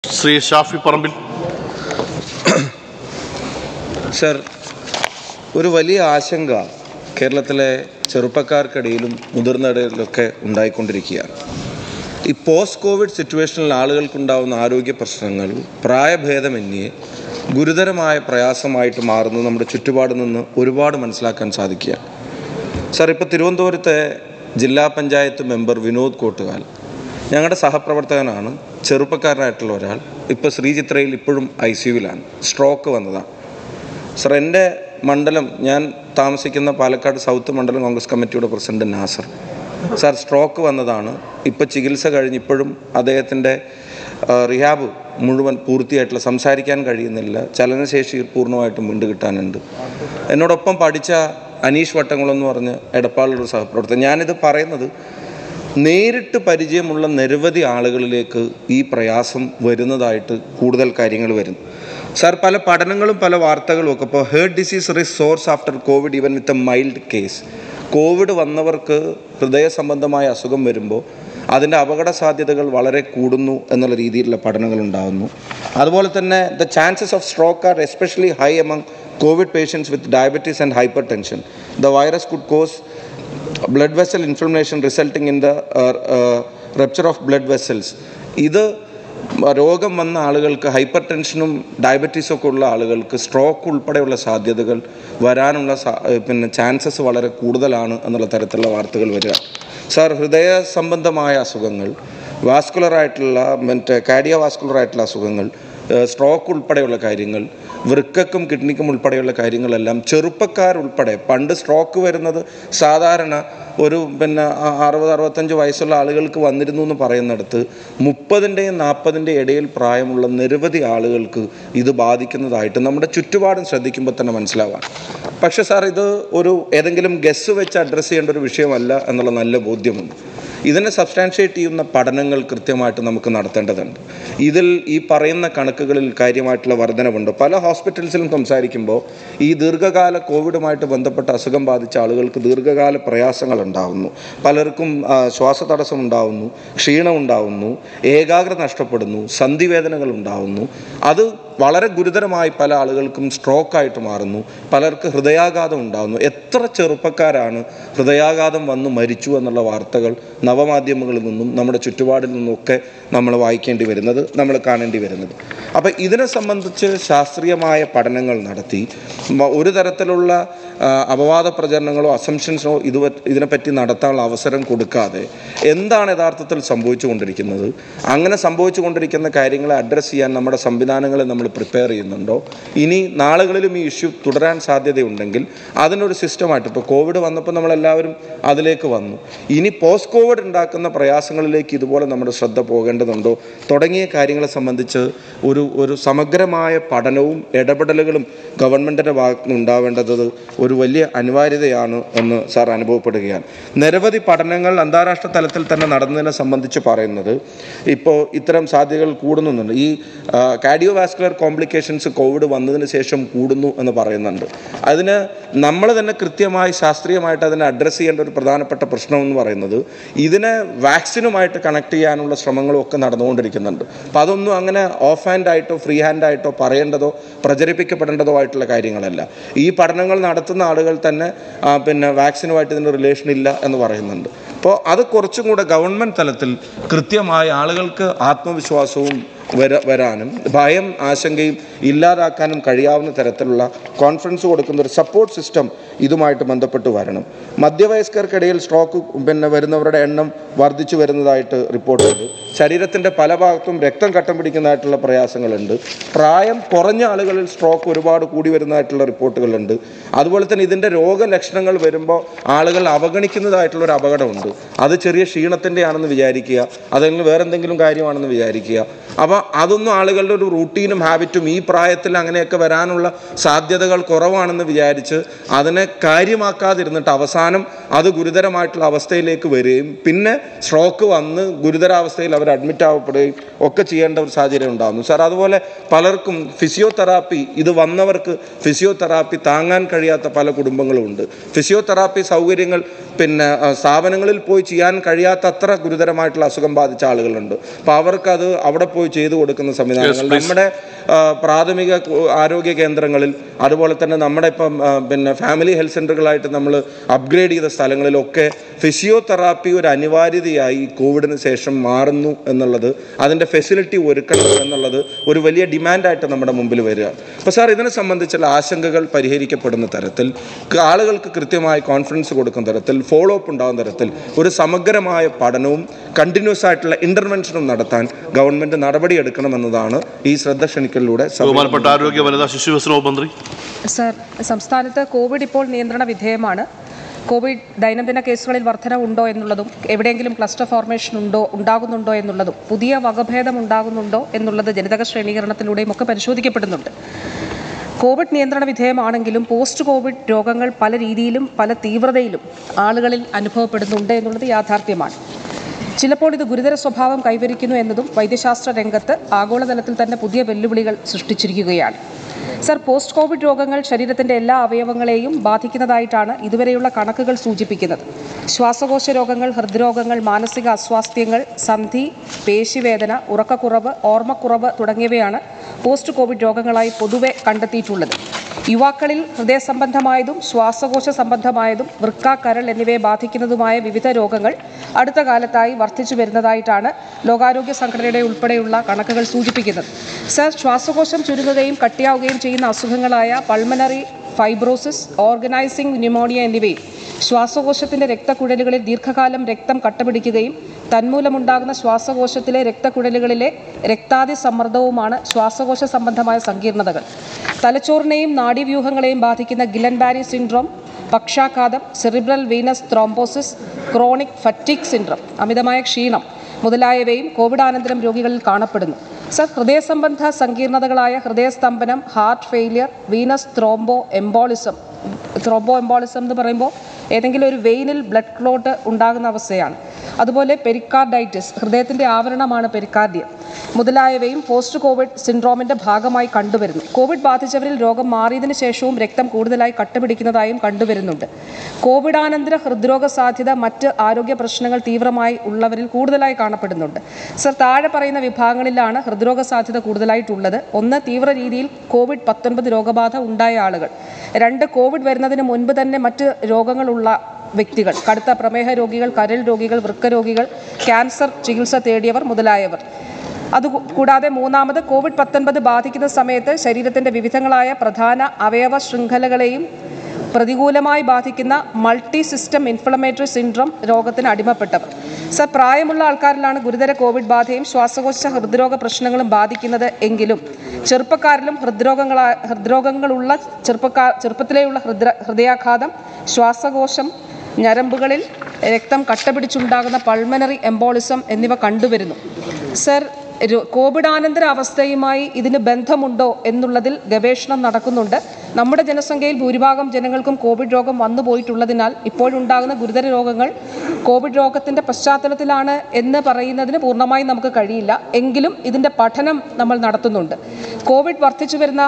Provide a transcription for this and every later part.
ശ്രീ ഷാഫി പറമ്പിൽ sir ഒരു വലിയ ആശങ്ക കേരളത്തിലെ ചെറുപ്പക്കാർക്കിടയിലും മുതിർന്നവരിലൊക്കെ ഉണ്ടായിക്കൊണ്ടിരിക്കുകയാണ് ഈ പോസ്റ്റ് കോവിഡ് സിറ്റുവേഷനിൽ ആളുകൾക്കുണ്ടാവുന്ന ആരോഗ്യ പ്രശ്നങ്ങൾ പ്രായഭേദമന്യേ ഗുരുതരമായ പ്രയാസമായിട്ട് മാറുന്നത് നമ്മുടെ ചുറ്റുപാടിൽ നിന്ന് ഒരുപാട് മനസ്സിലാക്കാൻ സാധിക്കുകയാണ് സാർ ഇപ്പോൾ തിരുവനന്തപുരത്തെ ജില്ലാ പഞ്ചായത്ത് മെമ്പർ വിനോദ് കോട്ടുകാൽ ഞങ്ങളുടെ സഹപ്രവർത്തകനാണ് ചെറുപ്പക്കാരനായിട്ടുള്ള ഒരാൾ ഇപ്പോൾ ശ്രീചിത്രയിൽ ഇപ്പോഴും ഐ സി യുവിലാണ് സ്ട്രോക്ക് വന്നതാണ് സർ എൻ്റെ മണ്ഡലം ഞാൻ താമസിക്കുന്ന പാലക്കാട് സൗത്ത് മണ്ഡലം കോൺഗ്രസ് കമ്മിറ്റിയുടെ പ്രസിഡന്റ് നാസർ സാർ സ്ട്രോക്ക് വന്നതാണ് ഇപ്പോൾ ചികിത്സ കഴിഞ്ഞ് ഇപ്പോഴും അദ്ദേഹത്തിൻ്റെ റിഹാബ് മുഴുവൻ പൂർത്തിയായിട്ടുള്ള സംസാരിക്കാൻ കഴിയുന്നില്ല ചലനശേഷി പൂർണ്ണമായിട്ടും വീണ്ടും കിട്ടാനുണ്ട് എന്നോടൊപ്പം പഠിച്ച അനീഷ് വട്ടംകുളം എന്ന് പറഞ്ഞ എടപ്പാളിലൊരു സഹപ്രവർത്തകൻ ഞാനിത് പറയുന്നത് നേരിട്ട് പരിചയമുള്ള നിരവധി ആളുകളിലേക്ക് ഈ പ്രയാസം വരുന്നതായിട്ട് കൂടുതൽ കാര്യങ്ങൾ വരുന്നു സാർ പല പഠനങ്ങളും പല വാർത്തകളും ഒക്കെ ഇപ്പോൾ heart disease rises after covid even with a mild case covid വന്നവർക്ക് ഹൃദയ സംബന്ധമായ അസുഖം വരുമ്പോൾ അതിൻ്റെ അപകട സാധ്യതകൾ വളരെ കൂടുന്നു എന്നുള്ള രീതിയിലുള്ള പഠനങ്ങൾ ഉണ്ടാകുന്നു അതുപോലെ തന്നെ the chances of stroke are especially high among covid patients with diabetes and hypertension the virus could cause blood vessel inflammation resulting in the rupture of blood vessels ഇത് രോഗം വന്ന ആളുകൾക്ക് ഹൈപ്പർ ടെൻഷനും ഡയബറ്റീസും ഒക്കെ ഉള്ള ആളുകൾക്ക് സ്ട്രോക്ക് ഉൾപ്പെടെയുള്ള സാധ്യതകൾ വരാനുള്ള സാ- ഏഹ് പിന്നെ ചാൻസസ് വളരെ കൂടുതലാണ് എന്നുള്ള തരത്തിലുള്ള വാർത്തകൾ വരിക സാർ ഹൃദയ സംബന്ധമായ അസുഖങ്ങൾ വാസ്കുലറായിട്ടുള്ള മറ്റേ കാരിയോ വാസ്കുലറായിട്ടുള്ള അസുഖങ്ങൾ സ്ട്രോക്ക് ഉൾപ്പെടെയുള്ള കാര്യങ്ങൾ വൃക്കക്കും കിഡ്നിക്കും ഉൾപ്പെടെയുള്ള കാര്യങ്ങളെല്ലാം ചെറുപ്പക്കാരുൾപ്പെടെ പണ്ട് സ്ട്രോക്ക് വരുന്നത് സാധാരണ ഒരു പിന്നെ ആ- അറുപത് അറുപത്തഞ്ച് വയസ്സുള്ള ആളുകൾക്ക് വന്നിരുന്നു എന്ന് പറയുന്നിടത്ത് മുപ്പതിൻ്റെയും നാൽപ്പതിൻ്റെ ഇടയിൽ പ്രായമുള്ള നിരവധി ആളുകൾക്ക് ഇത് ബാധിക്കുന്നതായിട്ട് നമ്മുടെ ചുറ്റുപാടും ശ്രദ്ധിക്കുമ്പോൾ തന്നെ മനസ്സിലാവാം പക്ഷേ സാർ ഇത് ഒരു ഏതെങ്കിലും ഗസ് വെച്ച് അഡ്രസ്സ് ചെയ്യേണ്ട ഒരു വിഷയമല്ല എന്നുള്ള നല്ല ബോധ്യമുണ്ട് ഇതിനെ സബ്സ്റ്റാൻഷിയേറ്റ് ചെയ്യുന്ന പഠനങ്ങൾ കൃത്യമായിട്ട് നമുക്ക് നടത്തേണ്ടതുണ്ട് ഇതിൽ ഈ പറയുന്ന കണക്കുകളിൽ കാര്യമായിട്ടുള്ള വർധനവുണ്ട് പല ഹോസ്പിറ്റൽസിലും സംസാരിക്കുമ്പോൾ ഈ ദീർഘകാല കോവിഡുമായിട്ട് ബന്ധപ്പെട്ട അസുഖം ബാധിച്ച ആളുകൾക്ക് ദീർഘകാല പ്രയാസങ്ങൾ ഉണ്ടാകുന്നു പലർക്കും ആ, ശ്വാസതടസ്സം ഉണ്ടാകുന്നു ക്ഷീണം ഉണ്ടാകുന്നു ഏകാഗ്രത നഷ്ടപ്പെടുന്നു സന്ധിവേദനകൾ ഉണ്ടാകുന്നു അത് വളരെ ഗുരുതരമായി പല ആളുകൾക്കും സ്ട്രോക്കായിട്ട് മാറുന്നു പലർക്ക് ഹൃദയാഘാതം ഉണ്ടാകുന്നു എത്ര ചെറുപ്പക്കാരാണ് ഹൃദയാഘാതം വന്ന് മരിച്ചു എന്നുള്ള വാർത്തകൾ നവമാധ്യമങ്ങളിൽ നിന്നും നമ്മുടെ ചുറ്റുപാടിൽ നിന്നുമൊക്കെ നമ്മൾ വായിക്കേണ്ടി വരുന്നത് നമ്മൾ കാണേണ്ടി വരുന്നത് അപ്പം ഇതിനെ സംബന്ധിച്ച് ശാസ്ത്രീയമായ പഠനങ്ങൾ നടത്തി മ- ഒരു തരത്തിലുള്ള ആ, അപവാദ പ്രചരണങ്ങളോ അസംഷൻസോ ഇത് ഇതിനെപ്പറ്റി നടത്താനുള്ള അവസരം കൊടുക്കാതെ എന്താണ് യഥാർത്ഥത്തിൽ സംഭവിച്ചുകൊണ്ടിരിക്കുന്നത് അങ്ങനെ സംഭവിച്ചുകൊണ്ടിരിക്കുന്ന കാര്യങ്ങളെ അഡ്രസ്സ് ചെയ്യാൻ നമ്മുടെ സംവിധാനങ്ങളെ നമ്മൾ പ്രിപ്പയർ ചെയ്യുന്നുണ്ടോ ഇനി നാളുകളിലും ഈ ഇഷ്യൂ തുടരാൻ സാധ്യതയുണ്ടെങ്കിൽ അതിനൊരു സിസ്റ്റമായിട്ട് ഇപ്പോൾ കോവിഡ് വന്നപ്പോൾ നമ്മളെല്ലാവരും അതിലേക്ക് വന്നു ഇനി പോസ്റ്റ് കോവിഡ് ഉണ്ടാക്കുന്ന പ്രയാസങ്ങളിലേക്ക് ഇതുപോലെ നമ്മുടെ ശ്രദ്ധ പോകേണ്ടതുണ്ടോ തുടങ്ങിയ കാര്യങ്ങളെ സംബന്ധിച്ച് ഒരു ഒരു സമഗ്രമായ പഠനവും ഇടപെടലുകളും ഗവൺമെൻറ്റിൻ്റെ ഭാഗത്ത് നിന്ന് ഉണ്ടാവേണ്ടത് ഒരു വലിയ അനിവാര്യതയാണ് എന്ന് സാർ അനുഭവപ്പെടുകയാണ് നിരവധി പഠനങ്ങൾ അന്താരാഷ്ട്ര തലത്തിൽ തന്നെ നടന്നതിനെ സംബന്ധിച്ച് പറയുന്നത് ഇപ്പോൾ ഇത്തരം സാധ്യതകൾ കൂടുന്നുണ്ട് ഈ കാർഡിയോ വാസ്കുലർ കോംപ്ലിക്കേഷൻസ് കോവിഡ് വന്നതിന് ശേഷം കൂടുന്നു എന്ന് പറയുന്നുണ്ട് അതിന് നമ്മൾ തന്നെ കൃത്യമായി ശാസ്ത്രീയമായിട്ട് അതിനെ അഡ്രസ്സ് ചെയ്യേണ്ട ഒരു പ്രധാനപ്പെട്ട പ്രശ്നം എന്ന് പറയുന്നത് ഇതിനെ വാക്സിനുമായിട്ട് കണക്ട് ചെയ്യാനുള്ള ശ്രമങ്ങളും ഒക്കെ നടന്നുകൊണ്ടിരിക്കുന്നുണ്ട് അപ്പോൾ അതൊന്നും അങ്ങനെ ഓഫ് ഹാൻഡ് ആയിട്ടോ ഫ്രീ ഹാൻഡ് ആയിട്ടോ പറയേണ്ടതോ പ്രചരിപ്പിക്കപ്പെടേണ്ടതോ ആയിട്ടുള്ള കാര്യങ്ങളല്ല ഈ പഠനങ്ങൾ നടത്തുന്ന ആളുകൾ തന്നെ ആ, പിന്നെ വാക്സിനുമായിട്ട് ഇതിന് റിലേഷൻ ഇല്ല എന്ന് പറയുന്നുണ്ട് അപ്പോൾ അത് കുറച്ചും കൂടെ ഗവൺമെൻറ് തലത്തിൽ കൃത്യമായി ആളുകൾക്ക് ആത്മവിശ്വാസവും വര വരാനും ഭയം ആശങ്കയും ഇല്ലാതാക്കാനും കഴിയാവുന്ന തരത്തിലുള്ള കോൺഫിഡൻസ് കൊടുക്കുന്ന ഒരു സപ്പോർട്ട് സിസ്റ്റം ഇതുമായിട്ട് ബന്ധപ്പെട്ട് വരണം മധ്യവയസ്കർക്കിടയിൽ സ്ട്രോക്ക് പിന്നെ വരുന്നവരുടെ എണ്ണം വർദ്ധിച്ചു വരുന്നതായിട്ട് റിപ്പോർട്ടുണ്ട് ശരീരത്തിൻ്റെ പല ഭാഗത്തും രക്തം കട്ടം പിടിക്കുന്നതായിട്ടുള്ള പ്രയാസങ്ങളുണ്ട് പ്രായം കുറഞ്ഞ ആളുകളിൽ സ്ട്രോക്ക് ഒരുപാട് കൂടി വരുന്നതായിട്ടുള്ള റിപ്പോർട്ടുകളുണ്ട് അതുപോലെ തന്നെ ഇതിൻ്റെ രോഗലക്ഷണങ്ങൾ വരുമ്പോൾ ആളുകൾ അവഗണിക്കുന്നതായിട്ടുള്ള ഒരു അപകടമുണ്ട് അത് ചെറിയ ക്ഷീണത്തിൻ്റെ ആണെന്ന് വിചാരിക്കുക അതല്ലെങ്കിൽ വേറെ എന്തെങ്കിലും കാര്യമാണെന്ന് വിചാരിക്കുക അപ്പോൾ അതൊന്നും ആളുകളുടെ ഒരു റൂട്ടീനും ഹാബിറ്റും ഈ പ്രായത്തിൽ അങ്ങനെയൊക്കെ വരാനുള്ള സാധ്യതകൾ കുറവാണെന്ന് വിചാരിച്ച് അതിനെ കാര്യമാക്കാതിരുന്നിട്ട് അവസാനം അത് ഗുരുതരമായിട്ടുള്ള അവസ്ഥയിലേക്ക് വരികയും പിന്നെ സ്ട്രോക്ക് വന്ന് ഗുരുതരാവസ്ഥയിൽ അവർ അഡ്മിറ്റ് ആവപ്പെടുകയും ഒക്കെ ചെയ്യേണ്ട ഒരു സാഹചര്യം ഉണ്ടാകുന്നു സാർ അതുപോലെ പലർക്കും ഫിസിയോതെറാപ്പി ഇത് വന്നവർക്ക് ഫിസിയോതെറാപ്പി താങ്ങാൻ കഴിയാത്ത പല കുടുംബങ്ങളും ഉണ്ട് ഫിസിയോതെറാപ്പി സൗകര്യങ്ങൾ പിന്നെ ആ, സ്ഥാപനങ്ങളിൽ പോയി ചെയ്യാൻ കഴിയാത്ത അത്ര ഗുരുതരമായിട്ടുള്ള അസുഖം ബാധിച്ച ആളുകളുണ്ട് അപ്പോൾ അവർക്കത് അവിടെ പോയി ചെയ്ത് ചെയ്തു കൊടുക്കുന്ന സംവിധാനങ്ങൾ നമ്മുടെ ആ, പ്രാഥമിക കു- ആരോഗ്യ കേന്ദ്രങ്ങളിൽ അതുപോലെ തന്നെ നമ്മുടെ ഇപ്പം ആ, പിന്നെ ഫാമിലി ഹെൽത്ത് സെൻ്ററുകളായിട്ട് നമ്മൾ അപ്ഗ്രേഡ് ചെയ്ത സ്ഥലങ്ങളിലൊക്കെ ഫിസിയോതെറാപ്പി ഒരു അനിവാര്യതയായി ഈ കോവിഡിന് ശേഷം മാറുന്നു എന്നുള്ളത് അതിൻ്റെ ഫെസിലിറ്റി ഒരുക്കണം എന്നുള്ളത് ഒരു വലിയ ഡിമാൻഡായിട്ട് നമ്മുടെ മുമ്പിൽ വരിക അപ്പോൾ സാർ ഇതിനെ സംബന്ധിച്ചുള്ള ആശങ്കകൾ പരിഹരിക്കപ്പെടുന്ന തരത്തിൽ ക- ആളുകൾക്ക് കൃത്യമായി കോൺഫിഡൻസ് കൊടുക്കുന്ന തരത്തിൽ ഫോളോ അപ്പ് ഉണ്ടാകുന്ന തരത്തിൽ ഒരു സമഗ്രമായ പഠനവും കണ്ടിന്യൂസ് ആയിട്ടുള്ള ഇന്റർവെൻഷനും നടത്താൻ ഗവൺമെന്റ് നടപടിയെടുക്കണമെന്നതാണ് ഈ ശ്രദ്ധ ക്ഷണിക്കലിലൂടെ സഭ- ബഹുമാനപ്പെട്ട ആരോഗ്യ വനിതാ ശിശു വികസന വകുപ്പ് മന്ത്രി സർ സംസ്ഥാനത്ത് കോവിഡ് ഇപ്പോൾ നിയന്ത്രണ വിധേയമാണ് കോവിഡ് ദൈനംദിന കേസുകളിൽ വർധന ഉണ്ടോ എന്നുള്ളതും എവിടെയെങ്കിലും ക്ലസ്റ്റർ ഫോർമേഷൻ ഉണ്ടോ ഉണ്ടാകുന്നുണ്ടോ എന്നുള്ളതും പുതിയ വകഭേദം ഉണ്ടാകുന്നുണ്ടോ എന്നുള്ളത് ജനിതക ശ്രേണീകരണത്തിലൂടെയും ഒക്കെ പരിശോധിക്കപ്പെടുന്നുണ്ട് കോവിഡ് നിയന്ത്രണ വിധേയമാണെങ്കിലും പോസ്റ്റ് കോവിഡ് രോഗങ്ങൾ പല രീതിയിലും പല തീവ്രതയിലും ആളുകളിൽ അനുഭവപ്പെടുന്നുണ്ട് എന്നുള്ളത് യാഥാർത്ഥ്യമാണ് ചിലപ്പോൾ ഇത് ഗുരുതര സ്വഭാവം കൈവരിക്കുന്നു എന്നതും വൈദ്യശാസ്ത്ര രംഗത്ത് ആഗോളതലത്തിൽ തന്നെ പുതിയ വെല്ലുവിളികൾ സൃഷ്ടിച്ചിരിക്കുകയാണ് സർ പോസ്റ്റ് കോവിഡ് രോഗങ്ങൾ ശരീരത്തിൻ്റെ എല്ലാ അവയവങ്ങളെയും ബാധിക്കുന്നതായിട്ടാണ് ഇതുവരെയുള്ള കണക്കുകൾ സൂചിപ്പിക്കുന്നത് ശ്വാസകോശ രോഗങ്ങൾ ഹൃദ്രോഗങ്ങൾ മാനസിക അസ്വാസ്ഥ്യങ്ങൾ സന്ധി പേശിവേദന ഉറക്കക്കുറവ് ഓർമ്മക്കുറവ് തുടങ്ങിയവയാണ് പോസ്റ്റ് കോവിഡ് രോഗങ്ങളായി പൊതുവെ കണ്ടെത്തിയിട്ടുള്ളത് യുവാക്കളിൽ ഹൃദയ സംബന്ധമായതും ശ്വാസകോശ സംബന്ധമായതും വൃക്ക കരൾ എന്നിവയെ ബാധിക്കുന്നതുമായ വിവിധ രോഗങ്ങൾ അടുത്ത കാലത്തായി വർദ്ധിച്ചു വരുന്നതായിട്ടാണ് ലോകാരോഗ്യ സംഘടനയുടെ ഉൾപ്പെടെയുള്ള കണക്കുകൾ സൂചിപ്പിക്കുന്നത് സർ ശ്വാസകോശം ചുരുങ്ങുകയും കട്ടിയാവുകയും ചെയ്യുന്ന അസുഖങ്ങളായ പൾമനറി ഫൈബ്രോസിസ് ഓർഗനൈസിംഗ് ന്യൂമോണിയ എന്നിവയും ശ്വാസകോശത്തിന്റെ രക്തക്കുഴലുകളിൽ ദീർഘകാലം രക്തം കട്ടപിടിക്കുകയും തന്മൂലമുണ്ടാകുന്ന ശ്വാസകോശത്തിലെ രക്തക്കുഴലുകളിലെ രക്താതി സമ്മർദ്ദവുമാണ് ശ്വാസകോശ സംബന്ധമായ സങ്കീർണതകൾ തലച്ചോറിനെയും നാഡീവ്യൂഹങ്ങളെയും ബാധിക്കുന്ന ഗിലൻ ബാരി സിൻഡ്രോം പക്ഷാഘാതം cerebral venous thrombosis chronic fatigue syndrome അമിതമായ ക്ഷീണം മുതലായവയും കോവിഡാനന്തരം രോഗികളിൽ കാണപ്പെടുന്നു സർ ഹൃദയ സംബന്ധ സങ്കീർണതകളായ ഹൃദയസ്തംഭനം heart failure venous thromboembolism thromboembolism എന്ന് പറയുമ്പോൾ ഏതെങ്കിലും ഒരു വെയിനിൽ ബ്ലഡ് ക്ലോട്ട് ഉണ്ടാകുന്ന അവസ്ഥയാണ് അതുപോലെ പെരിക്കാർഡൈറ്റിസ് ഹൃദയത്തിൻ്റെ ആവരണമാണ് പെരിക്കാർഡിയം മുതലായവയും പോസ്റ്റ് കോവിഡ് സിൻഡ്രോമിൻ്റെ ഭാഗമായി കണ്ടുവരുന്നു കോവിഡ് ബാധിച്ചവരിൽ രോഗം മാറിയതിനു ശേഷവും രക്തം കൂടുതലായി കട്ടപിടിക്കുന്നതായും കണ്ടുവരുന്നുണ്ട് കോവിഡാനന്തര ഹൃദ്രോഗ സാധ്യത മറ്റ് ആരോഗ്യ പ്രശ്നങ്ങൾ തീവ്രമായി ഉള്ളവരിൽ കൂടുതലായി കാണപ്പെടുന്നുണ്ട് സർ താഴെ പറയുന്ന വിഭാഗങ്ങളിലാണ് ഹൃദ്രോഗ സാധ്യത കൂടുതലായിട്ടുള്ളത് ഒന്ന് തീവ്ര രീതിയിൽ കോവിഡ് പത്തൊൻപത് രോഗബാധ ഉണ്ടായ ആളുകൾ രണ്ട് കോവിഡ് വരുന്നതിന് മുൻപ് തന്നെ മറ്റ് രോഗങ്ങളുള്ള വ്യക്തികൾ കടുത്ത പ്രമേഹ രോഗികൾ കരൾ രോഗികൾ വൃക്ക രോഗികൾ ക്യാൻസർ ചികിത്സ തേടിയവർ മുതലായവർ അത് കൂടാതെ മൂന്നാമത് കോവിഡ് പത്തൊൻപത് ബാധിക്കുന്ന സമയത്ത് ശരീരത്തിൻ്റെ വിവിധങ്ങളായ പ്രധാന അവയവ ശൃംഖലകളെയും പ്രതികൂലമായി ബാധിക്കുന്ന മൾട്ടി സിസ്റ്റം ഇൻഫ്ലമേറ്ററി സിൻഡ്രോം രോഗത്തിന് അടിമപ്പെട്ടവർ സർ പ്രായമുള്ള ആൾക്കാരിലാണ് ഗുരുതര കോവിഡ് ബാധയും ശ്വാസകോശ ഹൃദ്രോഗ പ്രശ്നങ്ങളും ബാധിക്കുന്നത് എങ്കിലും ചെറുപ്പക്കാരിലും ഹൃദ്രോഗങ്ങളാ ഹൃദ്രോഗങ്ങളുള്ള ചെറുപ്പക്കാർ ചെറുപ്പത്തിലെയുള്ള ഹൃദ്ര ഹൃദയാഘാതം ശ്വാസകോശം ഞരമ്പുകളിൽ രക്തം കട്ടപിടിച്ചുണ്ടാകുന്ന പൾമനറി എംബോളിസം എന്നിവ കണ്ടുവരുന്നു സർ രോ- കോവിഡാനന്തര അവസ്ഥയുമായി ഇതിന് ബന്ധമുണ്ടോ എന്നുള്ളതിൽ ഗവേഷണം നടക്കുന്നുണ്ട് നമ്മുടെ ജനസംഖ്യയിൽ ഭൂരിഭാഗം ജനങ്ങൾക്കും കോവിഡ് രോഗം വന്നു പോയിട്ടുള്ളതിനാൽ ഇപ്പോഴുണ്ടാകുന്ന ഗുരുതര രോഗങ്ങൾ കോവിഡ് രോഗത്തിൻ്റെ പശ്ചാത്തലത്തിലാണ് എന്ന് പറയുന്നതിന് പൂർണ്ണമായും നമുക്ക് കഴിയില്ല എങ്കിലും ഇതിൻ്റെ പഠനം നമ്മൾ നടത്തുന്നുണ്ട് കോവിഡ് വർദ്ധിച്ചു വരുന്ന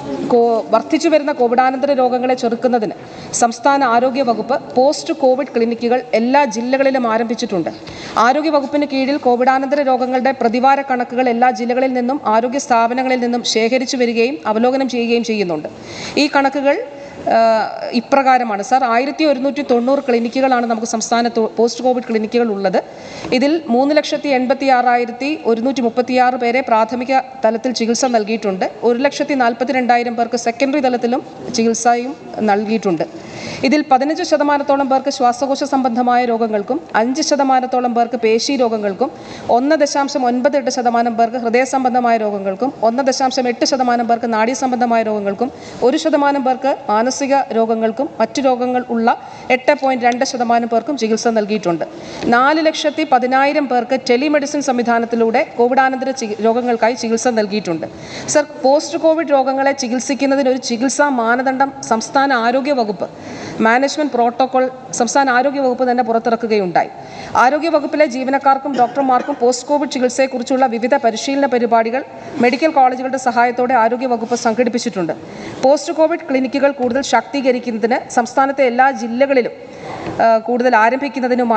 കോ- വർദ്ധിച്ചു വരുന്ന കോവിഡാനന്തര രോഗങ്ങളെ ചെറുക്കുന്നതിന് സംസ്ഥാന ആരോഗ്യ വകുപ്പ് പോസ്റ്റ് കോവിഡ് ക്ലിനിക്കുകൾ എല്ലാ ജില്ലകളിലും ആരംഭിച്ചിട്ടുണ്ട് ആരോഗ്യ വകുപ്പിന് കീഴിൽ കോവിഡാനന്തര രോഗങ്ങളുടെ പ്രതിവാര കണക്കുകൾ എല്ലാ ജില്ലകളിൽ നിന്നും ആരോഗ്യ സ്ഥാപനങ്ങളിൽ നിന്നും ശേഖരിച്ചു വരികയും അവലോകനം ചെയ്യുകയും ചെയ്യുന്നുണ്ട് ഈ കണക്കുകൾ ആ, ഇപ്രകാരമാണ് സാർ ആയിരത്തി ഒരുന്നൂറ്റി തൊണ്ണൂറ് ക്ലിനിക്കുകളാണ് നമുക്ക് സംസ്ഥാനത്ത് പോസ്റ്റ് കോവിഡ് ക്ലിനിക്കുകൾ ഉള്ളത് ഇതിൽ മൂന്ന് ലക്ഷത്തി എൺപത്തി ആറായിരത്തി ഒരുന്നൂറ്റി മുപ്പത്തിയാറ് പേരെ പ്രാഥമിക തലത്തിൽ ചികിത്സ നൽകിയിട്ടുണ്ട് ഒരു ലക്ഷത്തി നാൽപ്പത്തി രണ്ടായിരം പേർക്ക് സെക്കൻഡറി തലത്തിലും ചികിത്സയും നൽകിയിട്ടുണ്ട് ഇതിൽ പതിനഞ്ച് ശതമാനത്തോളം പേർക്ക് ശ്വാസകോശ സംബന്ധമായ രോഗങ്ങൾക്കും അഞ്ച് ശതമാനത്തോളം പേർക്ക് പേശി രോഗങ്ങൾക്കും ഒന്ന് ദശാംശം ഒൻപത് എട്ട് ശതമാനം പേർക്ക് ഹൃദയ സംബന്ധമായ രോഗങ്ങൾക്കും ഒന്ന് ദശാംശം എട്ട് ശതമാനം പേർക്ക് നാഡീ സംബന്ധമായ രോഗങ്ങൾക്കും ഒരു ശതമാനം പേർക്ക് മാനസിക രോഗങ്ങൾക്കും മറ്റു രോഗങ്ങൾ ഉള്ള എട്ട് പോയിന്റ് രണ്ട് ശതമാനം പേർക്കും ചികിത്സ നൽകിയിട്ടുണ്ട് നാല് ലക്ഷത്തി പതിനായിരം പേർക്ക് ടെലിമെഡിസിൻ സംവിധാനത്തിലൂടെ കോവിഡാനന്തര ചി- രോഗങ്ങൾക്കായി ചികിത്സ നൽകിയിട്ടുണ്ട് സർ പോസ്റ്റ് കോവിഡ് രോഗങ്ങളെ ചികിത്സിക്കുന്നതിന് ഒരു ചികിത്സാ മാനദണ്ഡം സംസ്ഥാന ആരോഗ്യ വകുപ്പ് മാനേജ്മെന്റ് പ്രോട്ടോകോൾ സംസ്ഥാന ആരോഗ്യ വകുപ്പ് തന്നെ പുറത്തിറക്കുകയുണ്ടായി ആരോഗ്യ വകുപ്പിലെ ജീവനക്കാർക്കും ഡോക്ടർമാർക്കും പോസ്റ്റ് കോവിഡ് ചികിത്സയെക്കുറിച്ചുള്ള വിവിധ പരിശീലന പരിപാടികൾ മെഡിക്കൽ കോളേജുകളുടെ സഹായത്തോടെ ആരോഗ്യ വകുപ്പ് സംഘടിപ്പിച്ചിട്ടുണ്ട് പോസ്റ്റ് കോവിഡ് ക്ലിനിക്കുകൾ കൂടുതൽ ശാക്തീകരിക്കുന്നതിന് സംസ്ഥാനത്തെ എല്ലാ ജില്ലകളിലും ആ, കൂടുതൽ ആരംഭിക്കുന്നതിനുമായി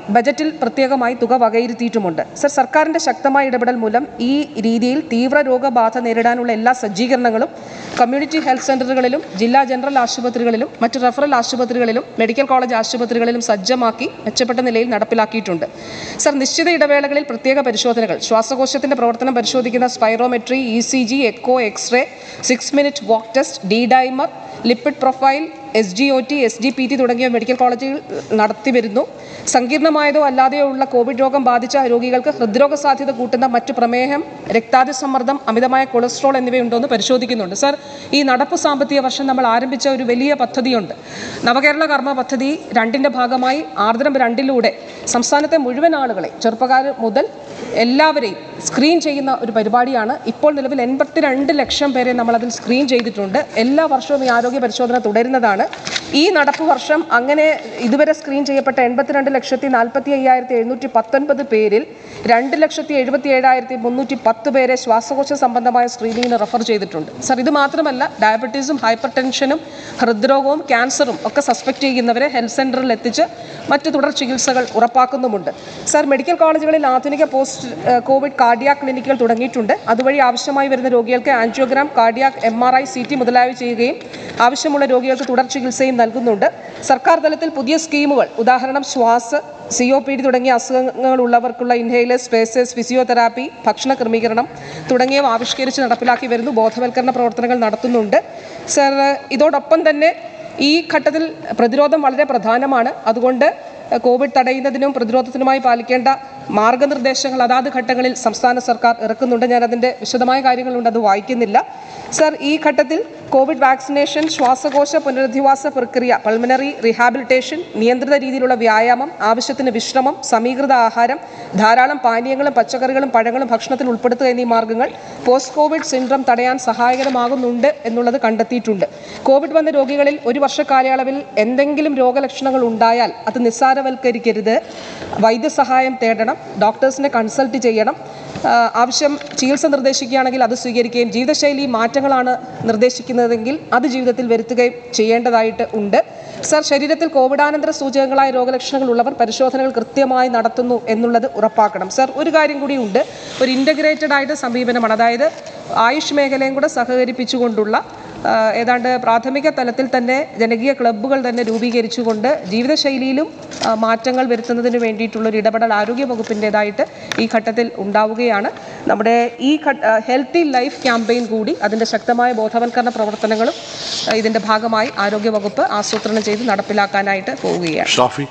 ബജറ്റിൽ പ്രത്യേകമായി തുക വകയിരുത്തിയിട്ടുമുണ്ട് സർ സർക്കാരിൻ്റെ ശക്തമായ ഇടപെടൽ മൂലം ഈ രീതിയിൽ തീവ്ര രോഗബാധ നേരിടാനുള്ള എല്ലാ സജ്ജീകരണങ്ങളും കമ്മ്യൂണിറ്റി ഹെൽത്ത് സെൻ്ററുകളിലും ജില്ലാ ജനറൽ ആശുപത്രികളിലും മറ്റ് റഫറൽ ആശുപത്രികളിലും മെഡിക്കൽ കോളേജ് ആശുപത്രികളിലും സജ്ജമാക്കി മെച്ചപ്പെട്ട നിലയിൽ നടപ്പിലാക്കിയിട്ടുണ്ട് സർ നിശ്ചിത ഇടവേളകളിൽ പ്രത്യേക പരിശോധനകൾ ശ്വാസകോശത്തിൻ്റെ പ്രവർത്തനം പരിശോധിക്കുന്ന spirometry E C G echo x-ray six minute walk test D dimer lipid profile S G O T S G P T തുടങ്ങിയ മെഡിക്കൽ കോളേജുകൾ നടത്തി വരുന്നു സങ്കീർണമായതോ അല്ലാതെയോ ഉള്ള കോവിഡ് രോഗം ബാധിച്ച രോഗികൾക്ക് ഹൃദ്രോഗ സാധ്യത കൂട്ടുന്ന മറ്റ് പ്രമേഹം രക്താതിസമ്മർദ്ദം അമിതമായ കൊളസ്ട്രോൾ എന്നിവയുണ്ടോ എന്ന് പരിശോധിക്കുന്നുണ്ട് സർ ഈ നടപ്പ് സാമ്പത്തിക വർഷം നമ്മൾ ആരംഭിച്ച ഒരു വലിയ പദ്ധതിയുണ്ട് നവകേരള കർമ്മ പദ്ധതി രണ്ടിൻ്റെ ഭാഗമായി ആർദ്രം രണ്ടിലൂടെ സംസ്ഥാനത്തെ മുഴുവൻ ആളുകളെ ചെറുപ്പക്കാർ മുതൽ എല്ലാവരെയും സ്ക്രീൻ ചെയ്യുന്ന ഒരു പരിപാടിയാണ് ഇപ്പോൾ നിലവിൽ എൺപത്തിരണ്ട് ലക്ഷം പേരെ നമ്മളതിൽ സ്ക്രീൻ ചെയ്തിട്ടുണ്ട് എല്ലാ വർഷവും ഈ ആരോഗ്യ പരിശോധന തുടരുന്നതാണ് ഈ നടപ്പ് വർഷം അങ്ങനെ ഇതുവരെ സ്ക്രീൻ ചെയ്യപ്പെട്ട എൺപത്തിരണ്ട് ലക്ഷത്തി നാൽപ്പത്തി അയ്യായിരത്തി എഴുന്നൂറ്റി പത്തൊൻപത് പേരിൽ രണ്ട് ലക്ഷത്തി എഴുപത്തി ഏഴായിരത്തി മുന്നൂറ്റി പത്ത് പേരെ ശ്വാസകോശ സംബന്ധമായ സ്ക്രീനിങ്ങിന് റെഫർ ചെയ്തിട്ടുണ്ട് സർ ഇത് മാത്രമല്ല ഡയബറ്റീസും ഹൈപ്പർ ടെൻഷനും ഹൃദ്രോഗവും ക്യാൻസറും ഒക്കെ സസ്പെക്ട് ചെയ്യുന്നവരെ ഹെൽത്ത് സെൻ്ററിൽ എത്തിച്ച് മറ്റ് തുടർ ചികിത്സകൾ ഉറപ്പാക്കുന്നുമുണ്ട് സർ മെഡിക്കൽ കോളേജുകളിൽ ആധുനിക പോസ്റ്റ് ഏഹ്, കോവിഡ് കാർഡിയാക് ക്ലിനിക്കുകൾ തുടങ്ങിയിട്ടുണ്ട് അതുവഴി ആവശ്യമായി വരുന്ന രോഗികൾക്ക് angiogram cardiac M R I C T മുതലായവ ചെയ്യുകയും ആവശ്യമുള്ള രോഗികൾക്ക് തുടർ ചികിത്സയും നൽകുന്നുണ്ട് സർക്കാർ തലത്തിൽ പുതിയ സ്കീമുകൾ ഉദാഹരണം ശ്വാസ സി ഒ പി ഡി തുടങ്ങിയ അസുഖങ്ങളുള്ളവർക്കുള്ള ഇൻഹേലേഴ്സ് സ്പേസസ് ഫിസിയോതെറാപ്പി ഭക്ഷണ ക്രമീകരണം തുടങ്ങിയവ ആവിഷ്കരിച്ച് നടപ്പിലാക്കി വരുന്നു ബോധവൽക്കരണ പ്രവർത്തനങ്ങൾ നടത്തുന്നുണ്ട് സർ ഇതോടൊപ്പം തന്നെ ഈ ഘട്ടത്തിൽ പ്രതിരോധം വളരെ പ്രധാനമാണ് അതുകൊണ്ട് കോവിഡ് തടയുന്നതിനും പ്രതിരോധത്തിനുമായി പാലിക്കേണ്ട മാർഗനിർദ്ദേശങ്ങൾ അതാത് ഘട്ടങ്ങളിൽ സംസ്ഥാന സർക്കാർ ഇറക്കുന്നുണ്ട് ഞാൻ അതിൻ്റെ വിശദമായ കാര്യങ്ങളുണ്ട് അത് വായിക്കുന്നില്ല സർ ഈ ഘട്ടത്തിൽ കോവിഡ് വാക്സിനേഷൻ ശ്വാസകോശ പുനരധിവാസ പ്രക്രിയ പൾമനറി റീഹാബിലിറ്റേഷൻ നിയന്ത്രിത രീതിയിലുള്ള വ്യായാമം ആവശ്യത്തിന് വിശ്രമം സമീകൃത ആഹാരം ധാരാളം പാനീയങ്ങളും പച്ചക്കറികളും പഴങ്ങളും ഭക്ഷണത്തിൽ ഉൾപ്പെടുത്തുക എന്നീ മാർഗ്ഗങ്ങൾ പോസ്റ്റ് കോവിഡ് സിൻഡ്രം തടയാൻ സഹായകരമാകുന്നുണ്ട് എന്നുള്ളത് കണ്ടെത്തിയിട്ടുണ്ട് കോവിഡ് വന്ന രോഗികളിൽ ഒരു വർഷ കാലയളവിൽ എന്തെങ്കിലും രോഗലക്ഷണങ്ങൾ ഉണ്ടായാൽ അത് നിസ്സാരവൽക്കരിക്കരുത് വൈദ്യസഹായം തേടണം ഡോക്ടേഴ്സിനെ കൺസൾട്ട് ചെയ്യണം ആ, ആവശ്യം ചികിത്സ നിർദ്ദേശിക്കുകയാണെങ്കിൽ അത് സ്വീകരിക്കുകയും ജീവിതശൈലി മാറ്റങ്ങളാണ് നിർദ്ദേശിക്കുന്നതെങ്കിൽ അത് ജീവിതത്തിൽ വരുത്തുകയും ചെയ്യേണ്ടതായിട്ട് ഉണ്ട് സർ ശരീരത്തിൽ കോവിഡാനന്തര സൂചകങ്ങളായ രോഗലക്ഷണങ്ങൾ ഉള്ളവർ പരിശോധനകൾ കൃത്യമായി നടത്തുന്നു എന്നുള്ളത് ഉറപ്പാക്കണം സർ ഒരു കാര്യം കൂടി ഉണ്ട് ഒരു ഇൻ്റഗ്രേറ്റഡ് ആയിട്ട് സമീപനമാണ് അതായത് ആയുഷ് മേഖലയും കൂടെ സഹകരിപ്പിച്ചുകൊണ്ടുള്ള ആ, ഏതാണ്ട് പ്രാഥമിക തലത്തിൽ തന്നെ ജനകീയ ക്ലബ്ബുകൾ തന്നെ രൂപീകരിച്ചുകൊണ്ട് ജീവിതശൈലിയിലും ആ, മാറ്റങ്ങൾ വരുത്തുന്നതിന് വേണ്ടിയിട്ടുള്ള ഒരു ഇടപെടൽ ആരോഗ്യ വകുപ്പിൻ്റെതായിട്ട് ഈ ഘട്ടത്തിൽ ഉണ്ടാവുകയാണ് നമ്മുടെ ഈ ഹെൽത്തി ലൈഫ് ക്യാമ്പയിൻ കൂടി അതിൻ്റെ ശക്തമായ ബോധവൽക്കരണ പ്രവർത്തനങ്ങളും ആ, ഇതിൻ്റെ ഭാഗമായി ആരോഗ്യ വകുപ്പ് ആസൂത്രണം ചെയ്ത് നടപ്പിലാക്കാനായിട്ട് പോവുകയാണ് ഷാഫി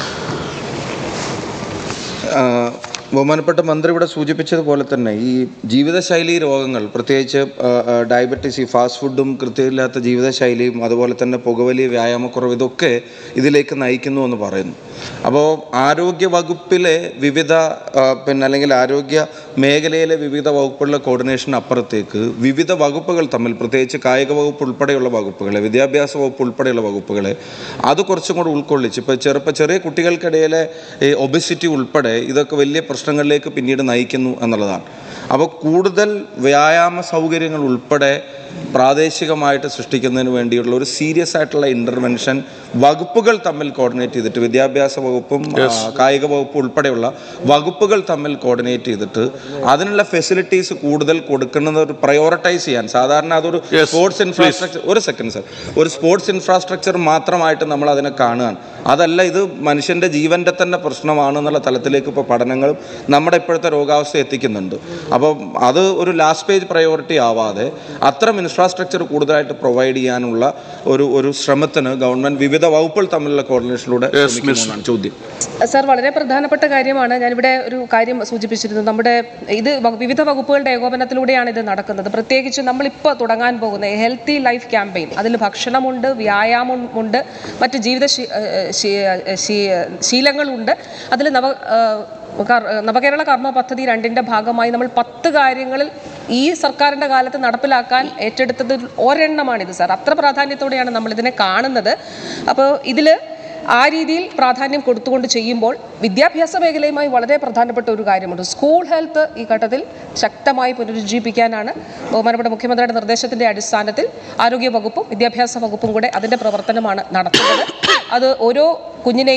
ആ, ബഹുമാനപ്പെട്ട മന്ത്രി ഇവിടെ സൂചിപ്പിച്ചതുപോലെ തന്നെ ഈ ജീവിതശൈലി രോഗങ്ങൾ പ്രത്യേകിച്ച് ആ, ആ, ഡയബറ്റീസ് ഈ ഫാസ്റ്റ് ഫുഡും കൃത്യമില്ലാത്ത ജീവിതശൈലിയും അതുപോലെ തന്നെ പുകവലി വ്യായാമക്കുറവ് ഇതൊക്കെ ഇതിലേക്ക് നയിക്കുന്നു എന്ന് പറയുന്നു അപ്പോൾ ആരോഗ്യ വകുപ്പിലെ വിവിധ ആ, പിന്നെ അല്ലെങ്കിൽ ആരോഗ്യ മേഖലയിലെ വിവിധ വകുപ്പുകളുടെ കോർഡിനേഷൻ അപ്പുറത്തേക്ക് വിവിധ വകുപ്പുകൾ തമ്മിൽ പ്രത്യേകിച്ച് കായിക വകുപ്പ് ഉൾപ്പെടെയുള്ള വകുപ്പുകളെ വിദ്യാഭ്യാസ വകുപ്പ് ഉൾപ്പെടെയുള്ള വകുപ്പുകളെ അത് കുറച്ചും കൂടി ഉൾക്കൊള്ളിച്ച് ഇപ്പോൾ ചെറുപ്പ ചെറിയ കുട്ടികൾക്കിടയിലെ ഈ ഒബിസിറ്റി ഉൾപ്പെടെ ഇതൊക്കെ വലിയ പ്രശ്നങ്ങളിലേക്ക് പിന്നീട് നയിക്കുന്നു എന്നുള്ളതാണ് അപ്പോൾ കൂടുതൽ വ്യായാമ സൗകര്യങ്ങൾ ഉൾപ്പെടെ പ്രാദേശികമായിട്ട് സൃഷ്ടിക്കുന്നതിന് വേണ്ടിയുള്ള ഒരു സീരിയസ് ആയിട്ടുള്ള ഇൻ്റർവെൻഷൻ വകുപ്പുകൾ തമ്മിൽ കോർഡിനേറ്റ് ചെയ്തിട്ട് വിദ്യാഭ്യാസ വകുപ്പും ആ, കായിക വകുപ്പ് ഉൾപ്പെടെയുള്ള വകുപ്പുകൾ തമ്മിൽ കോർഡിനേറ്റ് ചെയ്തിട്ട് അതിനുള്ള ഫെസിലിറ്റീസ് കൂടുതൽ കൊടുക്കുന്നത് ഒരു പ്രയോറിറ്റൈസ് ചെയ്യാൻ സാധാരണ അതൊരു Yes, സ്പോർട്സ് ഇൻഫ്രാസ്ട്രക്ചർ ഒരു സെക്കൻഡ് സർ ഒരു സ്പോർട്സ് ഇൻഫ്രാസ്ട്രക്ചർ മാത്രമായിട്ട് നമ്മൾ അതിനെ കാണുകയാണ് അതല്ല ഇത് മനുഷ്യൻ്റെ ജീവൻ്റെ തന്നെ പ്രശ്നമാണ് എന്നുള്ള തലത്തിലേക്ക് ഇപ്പോൾ പഠനങ്ങളും നമ്മുടെ ഇപ്പോഴത്തെ രോഗാവസ്ഥ എത്തിക്കുന്നുണ്ട് അപ്പോൾ അത് ഒരു ലാസ്റ്റ് പേജ് പ്രയോറിറ്റി ആവാതെ അത്തരം ഇൻഫ്രാസ്ട്രക്ചർ കൂടുതലായിട്ട് പ്രൊവൈഡ് ചെയ്യാനുള്ള ഒരു ഒരു ശ്രമത്തിന് ഗവൺമെൻറ് വിവിധ വകുപ്പുകൾ തമ്മിലുള്ള കോർഡിനേഷനിലൂടെ ശ്രമിക്കുമെന്നാണ് ചോദ്യം സർ വളരെ പ്രധാനപ്പെട്ട കാര്യമാണ് ഞാനിവിടെ ഒരു കാര്യം സൂചിപ്പിച്ചിരുന്നു നമ്മുടെ ഇത് വ- വിവിധ വകുപ്പുകളുടെ ഏകോപനത്തിലൂടെയാണ് ഇത് നടക്കുന്നത് പ്രത്യേകിച്ച് നമ്മളിപ്പോൾ തുടങ്ങാൻ പോകുന്ന ഹെൽത്തി ലൈഫ് ക്യാമ്പയിൻ അതിൽ ഭക്ഷണമുണ്ട് വ്യായാമമുണ്ട് മറ്റ് ജീവിത ശീ- ഏഹ് ശീ- ശീ- ശീലങ്ങളുണ്ട് അതിൽ നവ ഏഹ് കർ- നവകേരള കർമ്മ പദ്ധതി രണ്ടിൻ്റെ ഭാഗമായി നമ്മൾ പത്ത് കാര്യങ്ങളിൽ ഈ സർക്കാരിൻ്റെ കാലത്ത് നടപ്പിലാക്കാൻ ഏറ്റെടുത്തത് ഒരെണ്ണമാണിത് സാർ അത്ര പ്രാധാന്യത്തോടെയാണ് നമ്മൾ ഇതിനെ കാണുന്നത് അപ്പോൾ ഇതിൽ ആ രീതിയിൽ പ്രാധാന്യം കൊടുത്തുകൊണ്ട് ചെയ്യുമ്പോൾ വിദ്യാഭ്യാസ മേഖലയുമായി വളരെ പ്രധാനപ്പെട്ട ഒരു കാര്യമുണ്ട് സ്കൂൾ ഹെൽത്ത് ഈ ഘട്ടത്തിൽ ശക്തമായി പുനരുജ്ജീവിപ്പിക്കാനാണ് ബഹുമാനപ്പെട്ട മുഖ്യമന്ത്രിയുടെ നിർദ്ദേശത്തിൻ്റെ അടിസ്ഥാനത്തിൽ ആരോഗ്യ വകുപ്പും വിദ്യാഭ്യാസ വകുപ്പും കൂടെ അതിൻ്റെ പ്രവർത്തനമാണ് നടത്തുന്നത് അത് ഓരോ കുഞ്ഞിനെയും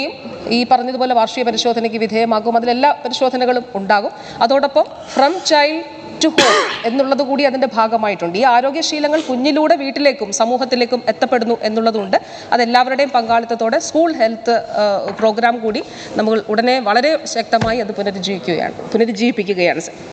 ഈ പറഞ്ഞതുപോലെ വാർഷിക പരിശോധനയ്ക്ക് വിധേയമാകും അതിലെല്ലാ പരിശോധനകളും ഉണ്ടാകും അതോടൊപ്പം ഫ്രം ചൈൽഡ് ടു ഹോം എന്നുള്ളത് കൂടി അതിൻ്റെ ഭാഗമായിട്ടുണ്ട് ഈ ആരോഗ്യശീലങ്ങൾ കുഞ്ഞിലൂടെ വീട്ടിലേക്കും സമൂഹത്തിലേക്കും എത്തപ്പെടുന്നു എന്നുള്ളതുണ്ട് അതെല്ലാവരുടെയും പങ്കാളിത്തത്തോടെ സ്കൂൾ ഹെൽത്ത് പ്രോഗ്രാം കൂടി നമ്മൾ ഉടനെ വളരെ ശക്തമായി അത് പുനരുജ്ജീവിക്കുകയാണ് പുനരുജ്ജീവിപ്പിക്കുകയാണ് സർ